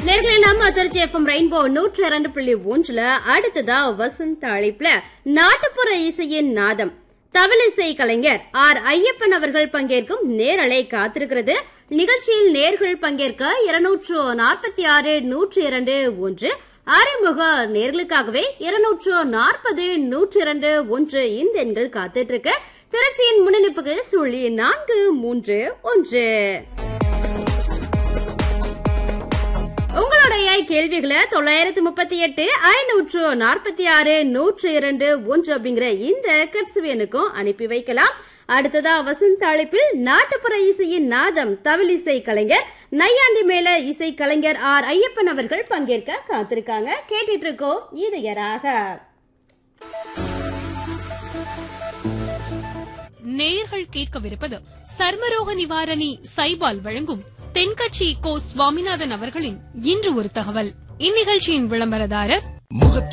நேர்களை நம்ம அதிர்ச்சி எஃப்எம் ரெயின்போ நூற்றி இரண்டு புள்ளி ஒன்றுல அடுத்ததா வசந்த அழைப்புல நாட்டுப்புற இசையின் நாதம் தவளிசை கலைஞர் ஆர் ஐயப்பன் அவர்கள் பங்கேற்கும் நேரலை காத்திருக்கிறது நிகழ்ச்சியில் நேர்கள் பங்கேற்க இருநூற்று நாற்பத்தி ஆறு நூற்றி இரண்டு ஒன்று அறிமுக நேர்களுக்காகவே இருநூற்று நாற்பது நூற்றி இரண்டு ஒன்று இந்த எண்கள் காத்துட்டு இருக்கு திருச்சியின் முன்னெடுப்புக்கு சுழி நான்கு மூன்று ஒன்று உங்களுடைய கேள்விகளை தொள்ளாயிரத்து முப்பத்தி எட்டு ஐநூற்று நாற்பத்தி ஆறு நூற்று இரண்டு ஒன்று அப்படிங்கிற இந்த கட்சுவியனுக்கும் அனுப்பி வைக்கலாம் அடுத்ததா வசந்த அழைப்பில் நாட்டுப்புற இசையின் நாதம் தவிலிசை கலைஞர் நையாண்டி மேல இசை கலைஞர் ஆர் ஐயப்பன் அவர்கள் பங்கேற்க காத்திருக்காங்க கேட்டுட்டு இருக்கோம் இதயராக நேயர்கள் கேட்கவிருப்பது சர்மரோக நிவாரணி சைபால் வழங்கும் தென்கட்சி கோ சுவாமிநாதன் அவர்களின் இன்று ஒரு தகவல் இந்நிகழ்ச்சியின் விளம்பரதாரர் முகத்தில்